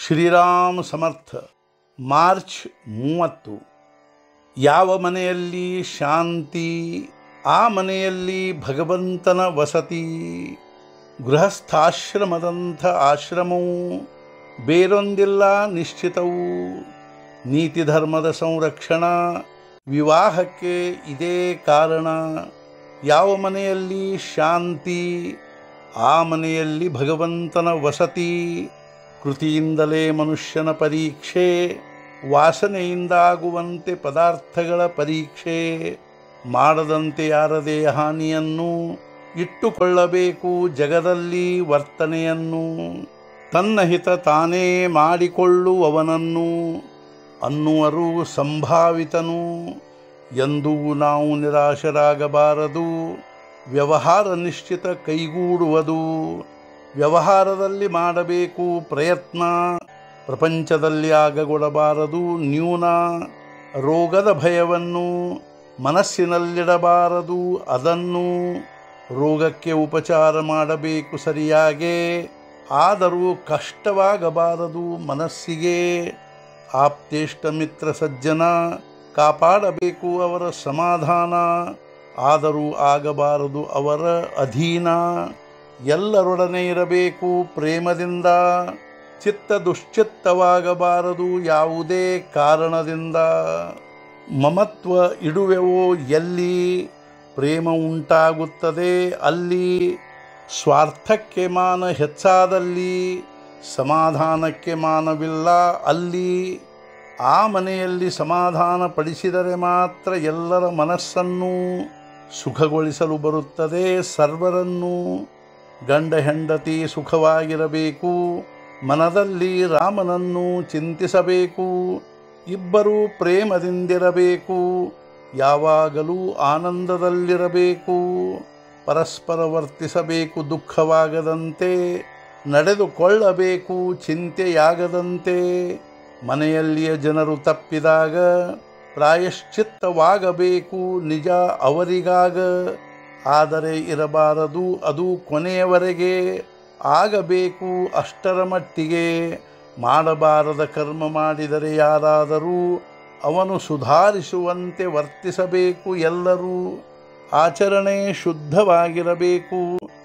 ಶ್ರೀರಾಮ್ ಸಮರ್ಥ March ಮೂವತ್ತು ಯಾವ ಮನೆಯಲ್ಲಿ ಶಾಂತಿ ಆ ಮನೆಯಲ್ಲಿ ಭಗವಂತನ ವಸತಿ ಗೃಹಸ್ಥಾಶ್ರಮದಂಥ ಆಶ್ರಮವು ಬೇರೊಂದಿಲ್ಲ ನಿಶ್ಚಿತವು ನೀತಿ ಧರ್ಮದ ಸಂರಕ್ಷಣಾ ವಿವಾಹಕ್ಕೆ ಇದೇ ಕಾರಣ ಯಾವ ಮನೆಯಲ್ಲಿ ಶಾಂತಿ ಆ ಮನೆಯಲ್ಲಿ ಭಗವಂತನ ವಸತಿ ಕೃತಿಯಿಂದಲೇ ಮನುಷ್ಯನ ಪರೀಕ್ಷೆ ವಾಸನೆಯಿಂದಾಗುವಂತೆ ಪದಾರ್ಥಗಳ ಪರೀಕ್ಷೆ ಮಾಡದಂತೆ ಯಾರದೇ ಹಾನಿಯನ್ನು ಇಟ್ಟುಕೊಳ್ಳಬೇಕು ಜಗದಲ್ಲಿ ವರ್ತನೆಯನ್ನು ತನ್ನ ಹಿತ ತಾನೇ ಮಾಡಿಕೊಳ್ಳುವವನನ್ನು ಅನ್ನುವರು ಸಂಭಾವಿತನು ಎಂದೂ ನಾವು ನಿರಾಶರಾಗಬಾರದು ವ್ಯವಹಾರ ನಿಶ್ಚಿತ ಕೈಗೂಡುವುದು ವ್ಯವಹಾರದಲ್ಲಿ ಮಾಡಬೇಕು ಪ್ರಯತ್ನ ಪ್ರಪಂಚದಲ್ಲಿ ಆಗಗೊಡಬಾರದು ನ್ಯೂನ ರೋಗದ ಭಯವನ್ನು ಮನಸ್ಸಿನಲ್ಲಿಡಬಾರದು ಅದನ್ನು ರೋಗಕ್ಕೆ ಉಪಚಾರ ಮಾಡಬೇಕು ಸರಿಯಾಗೆ ಆದರೂ ಕಷ್ಟವಾಗಬಾರದು ಮನಸ್ಸಿಗೆ ಆಪ್ತೇಷ್ಟ ಮಿತ್ರ ಸಜ್ಜನ ಕಾಪಾಡಬೇಕು ಅವರ ಸಮಾಧಾನ ಆದರೂ ಆಗಬಾರದು ಅವರ ಅಧೀನ ಎಲ್ಲರೊಡನೆ ಇರಬೇಕು ಪ್ರೇಮದಿಂದ ಚಿತ್ತ ದುಶ್ಚಿತ್ತವಾಗಬಾರದು ಯಾವುದೇ ಕಾರಣದಿಂದ ಮಮತ್ವ ಇಡುವೆವೋ ಎಲ್ಲಿ ಪ್ರೇಮ ಉಂಟಾಗುತ್ತದೆ ಅಲ್ಲಿ ಸ್ವಾರ್ಥಕ್ಕೆ ಮಾನ ಹೆಚ್ಚಾದಲ್ಲಿ ಸಮಾಧಾನಕ್ಕೆ ಮಾನವಿಲ್ಲ ಅಲ್ಲಿ ಆ ಮನೆಯಲ್ಲಿ ಸಮಾಧಾನ ಪಡಿಸಿದರೆ ಮಾತ್ರ ಎಲ್ಲರ ಮನಸ್ಸನ್ನು ಸುಖಗೊಳಿಸಲು ಬರುತ್ತದೆ ಸರ್ವರನ್ನು ಗಂಡ ಹೆಂಡತಿ ಸುಖವಾಗಿರಬೇಕು ಮನದಲ್ಲಿ ರಾಮನನ್ನು ಚಿಂತಿಸಬೇಕು ಇಬ್ಬರೂ ಪ್ರೇಮದಿಂದಿರಬೇಕು ಯಾವಾಗಲೂ ಆನಂದದಲ್ಲಿರಬೇಕು ಪರಸ್ಪರ ವರ್ತಿಸಬೇಕು ದುಃಖವಾಗದಂತೆ ನಡೆದುಕೊಳ್ಳಬೇಕು ಚಿಂತೆಯಾಗದಂತೆ ಮನೆಯಲ್ಲಿಯ ಜನರು ತಪ್ಪಿದಾಗ ಪ್ರಾಯಶ್ಚಿತ್ತವಾಗಬೇಕು ನಿಜ ಅವರಿಗಾಗ ಆದರೆ ಇರಬಾರದು ಅದು ಕೊನೆಯವರೆಗೆ ಆಗಬೇಕು ಅಷ್ಟರ ಮಟ್ಟಿಗೆ ಮಾಡಬಾರದ ಕರ್ಮ ಮಾಡಿದರೆ ಯಾರಾದರೂ ಅವನು ಸುಧಾರಿಸುವಂತೆ ವರ್ತಿಸಬೇಕು ಎಲ್ಲರೂ ಆಚರಣೆ ಶುದ್ಧವಾಗಿರಬೇಕು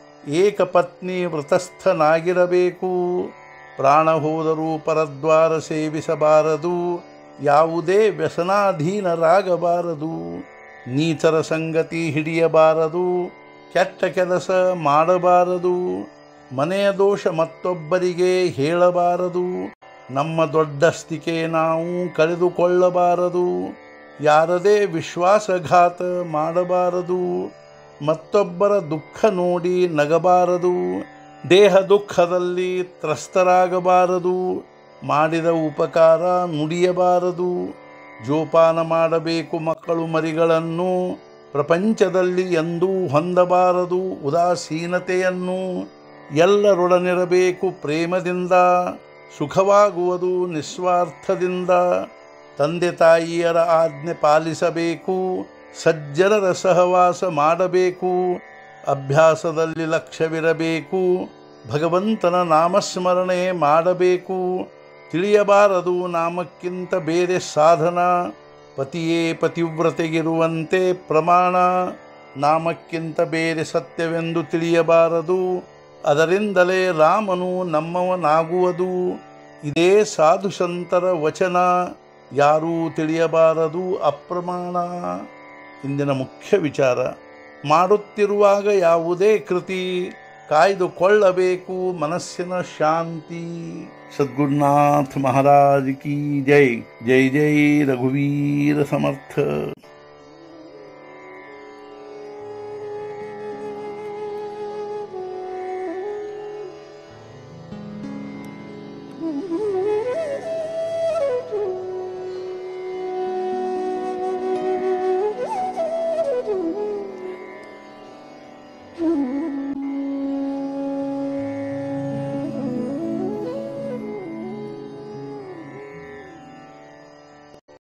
ಏಕಪತ್ನಿ ವ್ರತಸ್ಥನಾಗಿರಬೇಕು ಪ್ರಾಣ ಹೋದರೂ ಪರದ್ವಾರ ಸೇವಿಸಬಾರದು ಯಾವುದೇ ವ್ಯಸನಾಧೀನರಾಗಬಾರದು ನೀಚರ ಸಂಗತಿ ಹಿಡಿಯಬಾರದು ಕೆಟ್ಟ ಕೆಲಸ ಮಾಡಬಾರದು ಮನೆಯ ದೋಷ ಮತ್ತೊಬ್ಬರಿಗೆ ಹೇಳಬಾರದು ನಮ್ಮ ದೊಡ್ಡಸ್ತಿಕೆ ನಾವು ಕಳೆದುಕೊಳ್ಳಬಾರದು ಯಾರದೇ ವಿಶ್ವಾಸಘಾತ ಮಾಡಬಾರದು ಮತ್ತೊಬ್ಬರ ದುಃಖ ನೋಡಿ ನಗಬಾರದು ದೇಹ ದುಃಖದಲ್ಲಿ ತ್ರಸ್ತರಾಗಬಾರದು ಮಾಡಿದ ಉಪಕಾರ ನುಡಿಯಬಾರದು ಜೋಪಾನ ಮಾಡಬೇಕು ಮಕ್ಕಳು ಮರಿಗಳನ್ನು ಪ್ರಪಂಚದಲ್ಲಿ ಎಂದೂ ಹೊಂದಬಾರದು ಉದಾಸೀನತೆಯನ್ನು ಎಲ್ಲರೊಡನಿರಬೇಕು ಪ್ರೇಮದಿಂದ ಸುಖವಾಗುವುದು ನಿಸ್ವಾರ್ಥದಿಂದ ತಂದೆ ತಾಯಿಯರ ಆಜ್ಞೆ ಪಾಲಿಸಬೇಕು ಸಜ್ಜನರ ಸಹವಾಸ ಮಾಡಬೇಕು ಅಭ್ಯಾಸದಲ್ಲಿ ಲಕ್ಷ್ಯವಿರಬೇಕು ಭಗವಂತನ ನಾಮಸ್ಮರಣೆ ಮಾಡಬೇಕು ತಿಳಿಯಬಾರದು ನಾಮಕ್ಕಿಂತ ಬೇರೆ ಸಾಧನ ಪತಿಯೇ ಪತಿವ್ರತೆಗಿರುವಂತೆ ಪ್ರಮಾಣ ನಾಮಕ್ಕಿಂತ ಬೇರೆ ಸತ್ಯವೆಂದು ತಿಳಿಯಬಾರದು ಅದರಿಂದಲೇ ರಾಮನು ನಮ್ಮವನಾಗುವುದು ಇದೇ ಸಾಧು ಸಂತರ ವಚನ ಯಾರೂ ತಿಳಿಯಬಾರದು ಅಪ್ರಮಾಣ ಇಂದಿನ ಮುಖ್ಯ ವಿಚಾರ ಮಾಡುತ್ತಿರುವಾಗ ಯಾವುದೇ ಕೃತಿ ಕಾಯ್ದುಕೊಳ್ಳಬೇಕು ಮನಸ್ಸಿನ ಶಾಂತಿ ಸದ್ಗುರುನಾಥ ಮಹಾರಾಜ್ ಕಿ ಜೈ ಜೈ ಜೈ ರಘುವೀರ ಸಮರ್ಥ